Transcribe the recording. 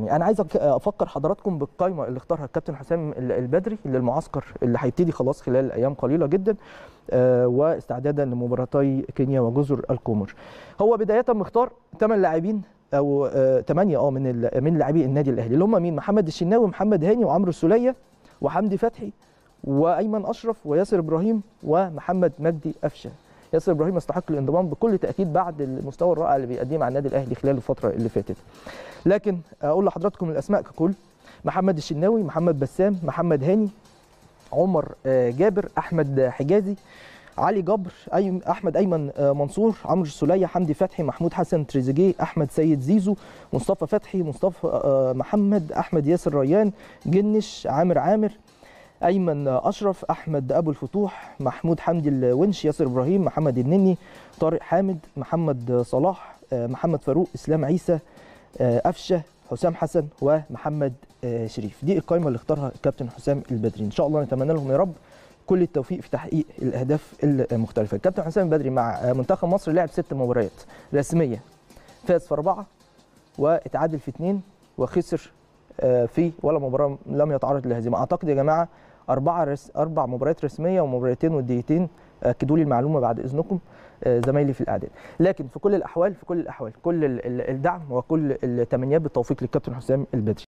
يعني انا عايز أك- افكر حضراتكم بالقائمه اللي اختارها الكابتن حسام ال- البدري للمعسكر اللي هيبتدي خلاص خلال ايام قليله جدا آه، واستعدادا لمباراتي كينيا وجزر القمر هو بدايه مختار ثمان لاعبين او ثمانيه اه من ال- من لاعبي النادي الاهلي اللي هم مين محمد الشناوي محمد هاني وعمرو السوليه وحمدي فتحي وايمن اشرف وياسر ابراهيم ومحمد مجدي قفشه ياسر ابراهيم يستحق الانضمام بكل تاكيد بعد المستوى الرائع اللي بيقدمه على النادي الاهلي خلال الفتره اللي فاتت لكن اقول لحضراتكم الاسماء ككل محمد الشناوي محمد بسام محمد هاني عمر آه، جابر احمد حجازي علي جبر أي احمد ايمن آه، منصور عمرو السوليه حمدي فتحي محمود حسن تريزيجيه احمد سيد زيزو مصطفى فتحي مصطفى آه، محمد احمد ياسر ريان جنش عامر عامر ايمن اشرف احمد ابو الفتوح محمود حمدي الونش ياسر ابراهيم محمد النني طارق حامد محمد صلاح آه، محمد فاروق اسلام عيسى آه، قفشه حسام حسن ومحمد آه، شريف دي القائمه اللي اختارها الكابتن حسام البدري ان شاء الله نتمنى لهم يا رب كل التوفيق في تحقيق الاهداف المختلفه الكابتن حسام البدري مع آه، منتخب مصر لعب ست مباريات رسميه فاز في اربعه واتعادل في اثنين وخسر آه، في ولا مباراه لم يتعرض للهزيمه اعتقد يا جماعه اربعه رس اربع مباريات رسميه ومباراتين وديتين اكدوا لي المعلومه بعد اذنكم آه، زمايلي في الاعداد لكن في كل الاحوال في كل الاحوال كل ال- ال- الدعم وكل التمنيات بالتوفيق للكابتن حسام البدري